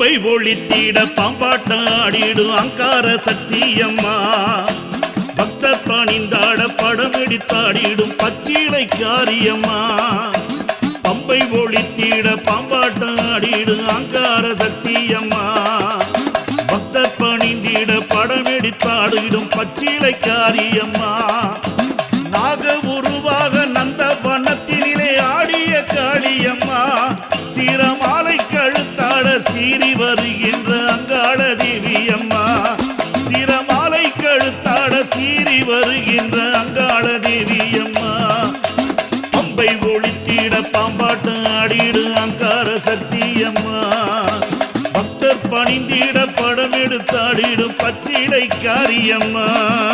பம்பை ஒளித்திட பாம்பாட்டம் ஆடிடும் அங்கார சக்தியம்மா பக்தர் பணிந்தாட படம் எடுத்தாடிடும் பச்சிலை காரியம்மா பம்பை ஒளித்திட பாம்பாட்டம் ஆடிடும் அங்கார சக்தியம்மா பக்தர் பணிந்திட படம் எடுத்தாடிடும் பச்சிலை காரியம்மா நாக உருவாக நந்த வனத்தினிலே ஆடிய காளியம்மா சீரமாலை கழுத்தாட சீறி வருகின்ற அங்காள தேவியம்மா சீரமாலை கழுத்தாட சீறி வருகின்ற அங்காள தேவியம்மா பம்பை ஒளித்திட பாம்பாட்டம் ஆடிடு அங்கார சக்தியம்மா பக்தர் பணிந்திட படம் எடுத்தாடிடும் பச்சிலை காரியம்மா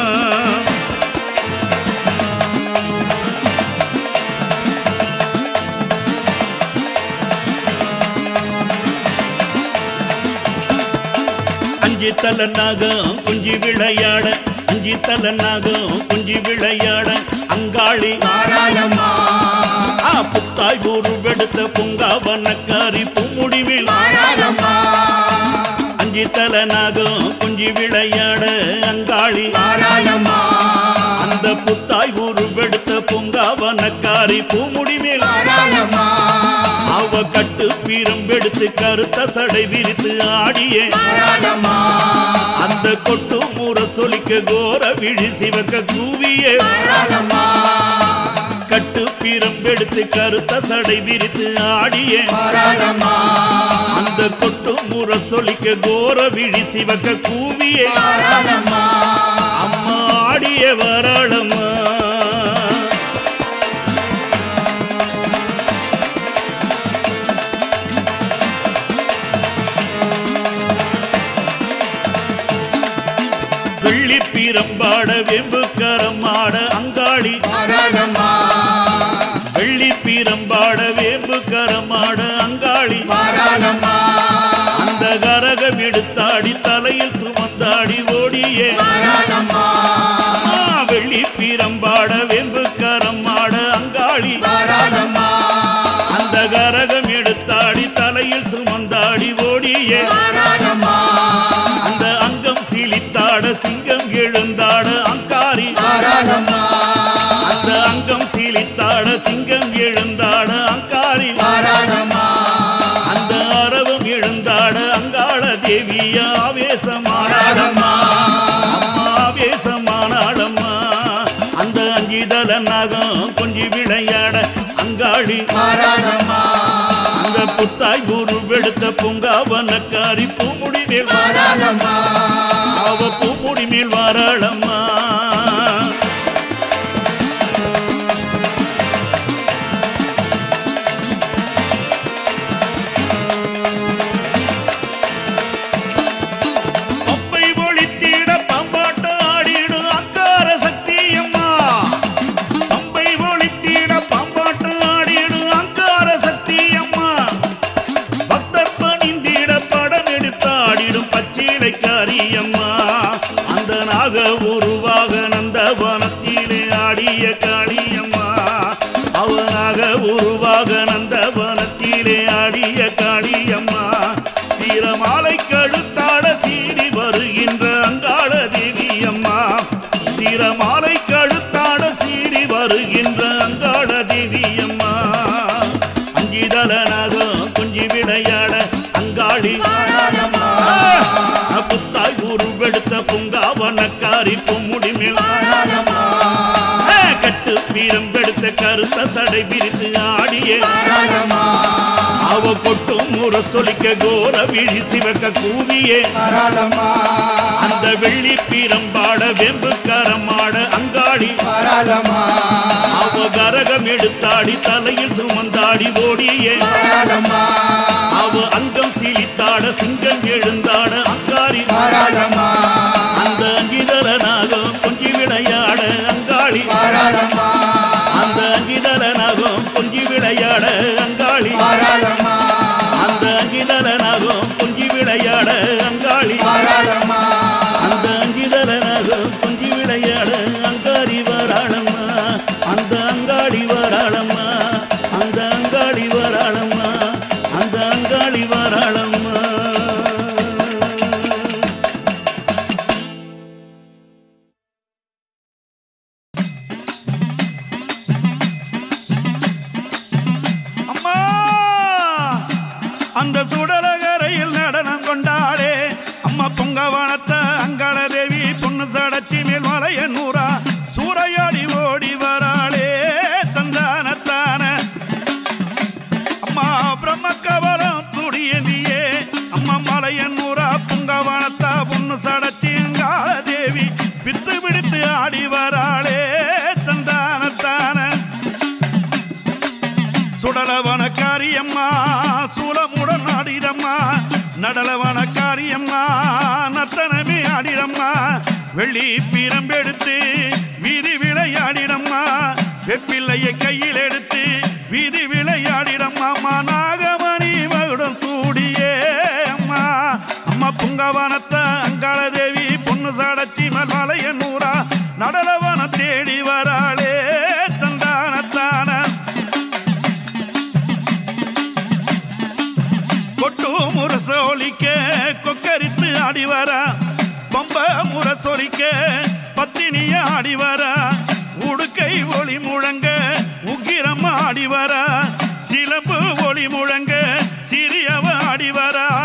அஞ்சு தல நாகம் குஞ்சி விளையாட அஞ்சு தல நாகம் குஞ்சி விளையாட அங்காளி தாராளமா ஆ புத்தாய் உருவெடுத்த பூங்காவனக்காரி பூமுடிவில் தாராளமா அஞ்சு தல நாகம் குஞ்சி விளையாட அங்காளி தாராளமா அந்த புத்தாய் உருவெடுத்த பூங்காவனக்காரி பூமுடிவில் தாராளமா அவ கட்டு பீரம்பெடுத்து கருத்த சடை விரித்து ஆடியே தாராளமா அந்த கொட்டு மூற சொலிக்க கோர விழி சிவக்க கூவியே தாராளமா கட்டு பீரம்பெடுத்து கருத்த சடை விரித்து ஆடியே தாராளமா அந்த கொட்டு மூற சொலிக்க கோர விழி சிவக்க கூவியே தாராளமா அம்மா ஆடிய வராளம்மா வெள்ளி பீரம்பாட வெம்பு கரமாட அங்காளி தாராளமா வெள்ளி பீரம்பாட வேம்பு கரமாட அங்காளி தாராளமா அந்த கரகம் எடுத்தாடி தலையில் சுமந்தாடி ஓடியே தாராளமா ஆ, வெள்ளி பீரம்பாட வெம்பு கரமாட அங்காளி தாராளமா அந்த கரகம் எடுத்தாடி தலையில் சுமந்தாடி ஓடியே தாராளமா அந்த அங்கம் சீலித்தாட சிங்கம் எழுந்தாட அங்காரி தாராளமா அந்த அங்கம் சீலித்தாட சிங்கம் எழுந்தாட அங்காரி தாராளமா அந்த அரவம் எழுந்தாட அங்காள தேவி ஆவேசமானாடம்மா அம்மா ஆவேசமானாடம்மா அந்த அஞ்சிதல நகம் கொஞ்சி விளையாட அங்காளி தாராளமா அந்த புத்தாய் உருவெடுத்த பூங்காவனக்காரி பூமுடி மேல் தாராளமா அவ பூமுடி மேல் வாராளம்மா பம்பை ஒளித்திட பம்பாட்டம் ஆடிடும் அங்கார சக்தியம்மா பம்பை ஒளித்திட பம்பாட்டம் ஆடிடும் அங்கார சக்தியம்மா பக்தர் பணிந்திட படம் எடுத்தாடிடும் பச்சிலை காரியம்மா அந்த நாக உருவாக நந்தவனத்திலே ஆடிய காளியம்மா அவனாக உருவாக நந்தவனத்திலே ஆடிய காளியம்மா சீரமாலை கழுத்தாட சீறி வருகின்ற அங்காள தேவியம்மா சீரமாலை கழுத்தாட சீறி வருகின்ற அங்காள தேவியம்மா அஞ்சிதல நகம் குஞ்சி விளையாட அங்காளி ஆ, புத்தாய் உருவெடுத்த பூங்காவனக்காரி பொம்முடி மேல் தாராளமா ஆ, கட்டு பீரம்பெடுத்த கருத்த சடை விரித்து ஆடிய தாராளமா அவ கொட்டும் முற சொலிக்க கோர விழி சிவக்க கூவியே தாராளமா அந்த வெள்ளி பீரம்பாட வெம்பு கரமாட அங்காடி தாராளமா அவ கரகம் எடுத்தாடி தலையில் சுமந்தாடி ஓடியே தாராளமா அவ அங்கம் சீலித்தாட சிங்கம் எழுந்தாட அங்காரி தாராளமா அந்த அஞ்சிதர நாகம் கொஞ்சி விளையாட அங்காளி தாராளமா அந்த அஞ்சிதர நாகம் கொஞ்சி விளையாட அங்காளி தாராளமா அந்த அஞ்சிதர நாகம் கொஞ்சி விளையாட அங்காளி தாராளமா அந்த அஞ்சிதர நாகம் கொஞ்சி விளையாட அங்காரி வராளம்மா அந்த அங்காளி வராளம்மா அந்த அங்காளி வராளம்மா அந்த அங்காளி வராளம்மா கடலகரையில் நடனம் கொண்டாடே அம்மா பொங்கவனத்த அங்காள தேவி பொண்ணு சடச்சி மேல் மலைய நூறா சூறையாடி ஓடி வராளே தந்தானத்தான அம்மா பிரம்மக்கவரம் துடியந்தியே அம்மா மலையன்னூரா புங்கவனத்தா பொண்ணு சடச்சி அங்காள தேவி பித்து பிடித்து ஆடி வராளே தந்தானத்தான சுடலவன காரியம்மா சூலமுடன் ஆடிடம்மா நடலவன காரியம்மா நத்தனமே ஆடிடம்மா வெள்ளி பீரம்பெடுத்து வீதி விளையாடிடம்மா வெப்பிள்ளையை கையில் எடுத்து வீதி விளையாடிடம்மா அம்மா நாகமணி மகுடம் சூடியே அம்மா அம்மா புங்கவனத்த அங்காள தேவி பொண்ணு சாடச்சி மலைய நூறா நடலவன தேடி வராளே தந்தானத்தான கொட்டு முரசொலிக்க கொக்கரித்து ஆடி வரா பம்ப முரசொலிக்க பத்தினிய ஆடி வரா உடுக்கை ஒளி முழங்க உக்கிரம் ஆடி வரா சிலம்பு ஒளி முழங்க சிறியவ ஆடி வரா